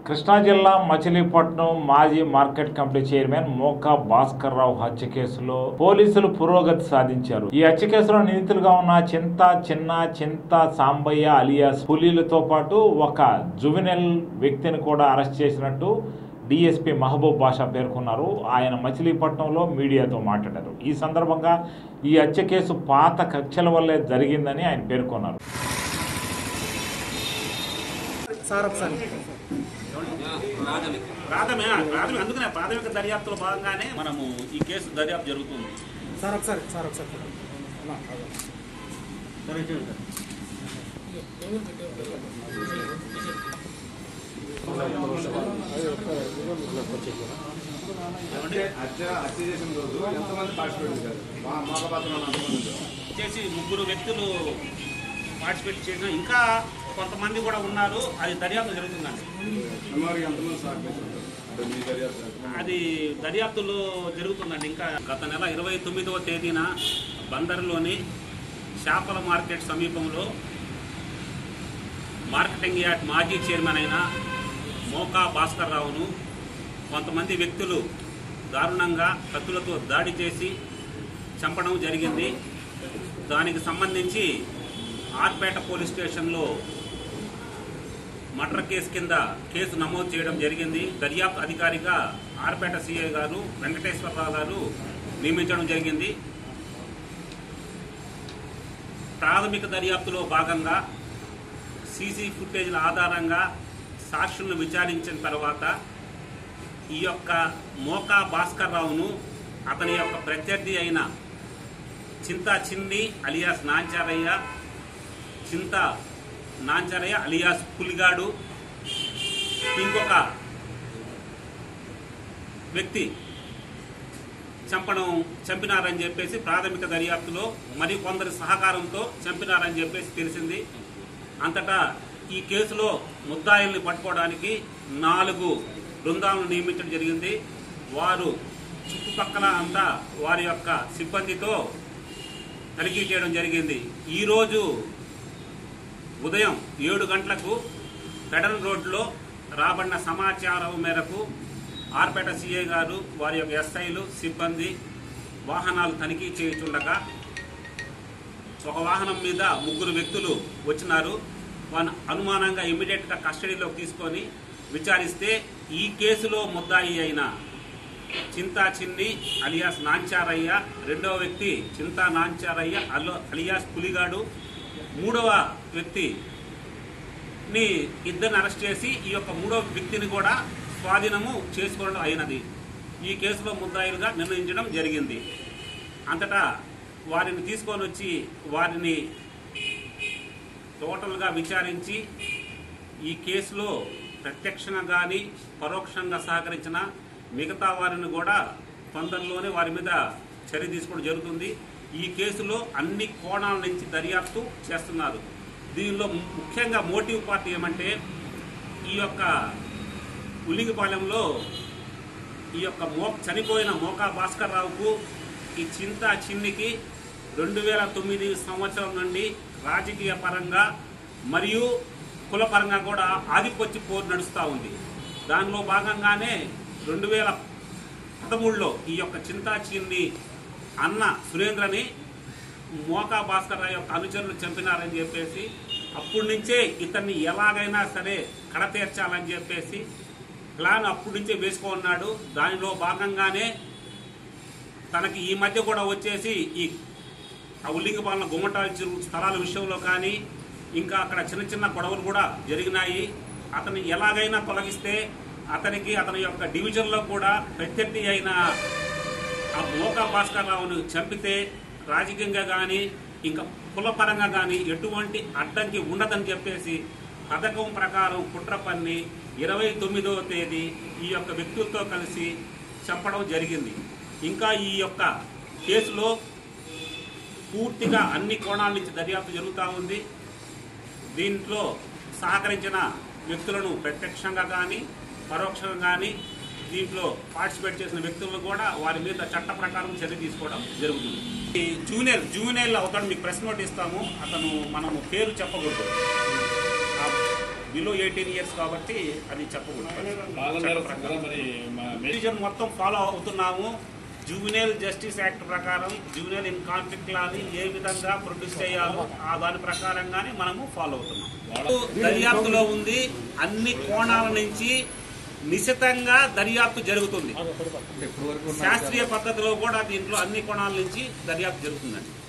కృష్ణా జిల్లా మచిలీపట్నం మాజీ market committee chairman Moka Bhaskar Rao హత్య కేసులో పోలీసులు పురోగతి సాధించారు ఈ హత్య కేసులో నిందితులుగా ఉన్న చింత చిన్న చింత సాంబయ్య అలియాస్ పులీలతో పాటు ఒక జువెనెల్ వ్యక్తిని కూడా అరెస్ట్ చేసినట్టు డిఎస్పీ మహబూబ్ బాషా పేర్కొన్నారు ఆయన మచిలీపట్నంలో మీడియాతో మాట్లాడారు ఈ సందర్భంగా ఈ హత్య కేసు పాత కక్షల వల్లే జరిగిందని ఆయన పేర్కొన్నారు సార్ ఒకసారి ప్రాథమిక ప్రాథమిక ప్రాథమిక అందుకనే ప్రాథమిక దర్యాప్తులో భాగంగానే మనము ఈ కేసు దర్యాప్తు జరుగుతుంది సార్ ఒకసారి సార్ ఒకసారి అన్నా, ఆగు. హత్య హత్య చేసిన రోజు ఎంతమంది పార్టిసిపేట్ చేశారు మా మాలపాత్ర చేసి ముగ్గురు వ్యక్తులు పార్టిసిపేట్ చేసిన ఇంకా కొంతమంది కూడా ఉన్నారు అది దర్యాప్తు జరుగుతుందండి సుమారు ఎంతమంది సహకరించారు అంటే మీ దర్యాప్తు అది దర్యాప్తులో జరుగుతుందండి ఇంకా గత నెల ఇరవై తొమ్మిదవ తేదీన బందర్లోని చేపల మార్కెట్ సమీపంలో మార్కెటింగ్ యార్డ్ మాజీ చైర్మన్ అయిన మోకా భాస్కర్ రావును కొంతమంది వ్యక్తులు దారుణంగా కత్తులతో దాడి చేసి చంపడం జరిగింది దానికి సంబంధించి ఆర్పేట పోలీస్ స్టేషన్లో మర్డర్ కేసు కింద కేసు నమోదు చేయడం జరిగింది దర్యాప్తు అధికారిగా ఆర్పేట సిఐ గారు వెంకటేశ్వరరావు గారు నియమించడం జరిగింది ప్రాథమిక దర్యాప్తులో భాగంగా సీసీ ఫుటేజ్ల ఆధారంగా సాక్షులను విచారించిన తర్వాత ఈ యొక్క మోకా భాస్కర్ రావును అతని యొక్క ప్రత్యర్థి అయిన చింతా చిన్ని అలియాస్ నాంచారయ్య చింత నాంచారయ్య అలియాస్ పులిగాడు ఇంకొక వ్యక్తి చంపడం చంపినారని చెప్పేసి ప్రాథమిక దర్యాప్తులో మరి కొందరి సహకారంతో చంపినారని చెప్పేసి తెలిసింది అంతటా ఈ కేసులో ముద్దాయిల్ని పట్టుకోవడానికి నాలుగు బృందాలను నియమించడం జరిగింది వారు చుట్టుపక్కల అంతా వారి యొక్క సిబ్బందితో తనిఖీ చేయడం జరిగింది ఈరోజు ఉదయం ఏడు గంటలకు ఫెడరల్ రోడ్లో రాబడిన సమాచారం మేరకు ఆర్పేట సిఐ గారు వారి యొక్క ఎస్ఐలు సిబ్బంది వాహనాలు తనిఖీ చేయుచుండగా ఒక వాహనం మీద ముగ్గురు వ్యక్తులు వచ్చినారు వారిని అనుమానంగా ఇమీడియట్గా కస్టడీలోకి తీసుకొని విచారిస్తే ఈ కేసులో ముద్దాయి అయిన చింతా చిన్ని అలియాస్ నాంచారయ్య రెండవ వ్యక్తి చింతా నాంచారయ్య అల్లో అలియాస్ పులిగాడు మూడవ వ్యక్తి ని ఇద్దరిని అరెస్ట్ చేసి ఈ యొక్క మూడవ వ్యక్తిని కూడా స్వాధీనము చేసుకోవడం అయినది ఈ కేసులో ముద్దాయిలుగా నిర్ణయించడం జరిగింది అంతటా వారిని తీసుకొని వచ్చి వారిని టోటల్గా విచారించి ఈ కేసులో ప్రత్యక్షంగా కానీ పరోక్షంగా సహకరించిన మిగతా వారిని కూడా తొందరలోనే వారి మీద చర్య తీసుకోవడం జరుగుతుంది ఈ కేసులో అన్ని కోణాల నుంచి దర్యాప్తు చేస్తున్నారు దీనిలో ముఖ్యంగా మోటివ్ పార్టీ ఏమంటే ఈ యొక్క ఉలింగిపాలెంలో ఈ యొక్క మో చనిపోయిన మోకా భాస్కర్ రావుకు ఈ చింత చిన్నికి రెండు వేల తొమ్మిది సంవత్సరం నుండి రాజకీయ పరంగా మరియు కుల పరంగా కూడా ఆధిపత్య పోరు నడుస్తూ ఉంది దానిలో భాగంగానే రెండు వేల పదమూడులో ఈ యొక్క చింతా చిన్ని అన్న సురేంద్రని మోకా భాస్కర్ రావు యొక్క అనుచరులు చంపినారని చెప్పేసి అప్పటి నుంచే ఇతన్ని ఎలాగైనా సరే కడతీర్చాలని చెప్పేసి ప్లాన్ అప్పటి నుంచే వేసుకున్నాడు దానిలో భాగంగానే తనకి ఈ మధ్య కూడా వచ్చేసి ఈ ఆ ఉల్లింగపాలన గుమ్మటాల చెరువు స్థలాల విషయంలో కానీ ఇంకా అక్కడ చిన్న చిన్న గొడవలు కూడా జరిగినాయి అతన్ని ఎలాగైనా తొలగిస్తే అతనికి అతని యొక్క డివిజన్లో కూడా ప్రత్యర్థి అయిన ఆ మోకా భాస్కర్ రావును చంపితే రాజకీయంగా కానీ ఇంకా కులపరంగా కానీ ఎటువంటి అడ్డంకి ఉండదని చెప్పేసి పథకం ప్రకారం కుట్ర పన్ని ఇరవై తొమ్మిదవ తేదీ ఈ యొక్క వ్యక్తులతో కలిసి చంపడం జరిగింది ఇంకా ఈ యొక్క కేసులో పూర్తిగా అన్ని కోణాల నుంచి దర్యాప్తు జరుగుతూ ఉంది దీంట్లో సహకరించిన వ్యక్తులను ప్రత్యక్షంగా కానీ పరోక్షంగా కానీ దీంట్లో పార్టిసిపేట్ చేసిన వ్యక్తులను కూడా వారి మీద చట్ట ప్రకారం చర్య తీసుకోవడం జరుగుతుంది ఈ జూనియర్ జూనియర్ అవుతాడు మీకు ప్రెస్ నోట్ ఇస్తాము అతను మనము పేరు చెప్పకూడదు ఆ బిలో ఎయిటీన్ ఇయర్స్ కాబట్టి అది బాలన్నర చెప్పకూడదు కదా మరి మా డివిజన్ మొత్తం ఫాలో అవుతున్నాము జూవినల్ జస్టిస్ యాక్ట్ ప్రకారం జూవినల్ ఇన్ కాన్ఫ్లిక్ట్ లాని ఏ విధంగా ప్రొడ్యూస్ చేయాలో ఆ దాని ప్రకారంగానే మనము ఫాలో అవుతున్నాం దర్యాప్తులో ఉంది అన్ని కోణాల నుంచి నిశితంగా దర్యాప్తు జరుగుతుంది శాస్త్రీయ పద్ధతిలో కూడా దీంట్లో అన్ని కోణాల నుంచి దర్యాప్తు జరుగుతుందండి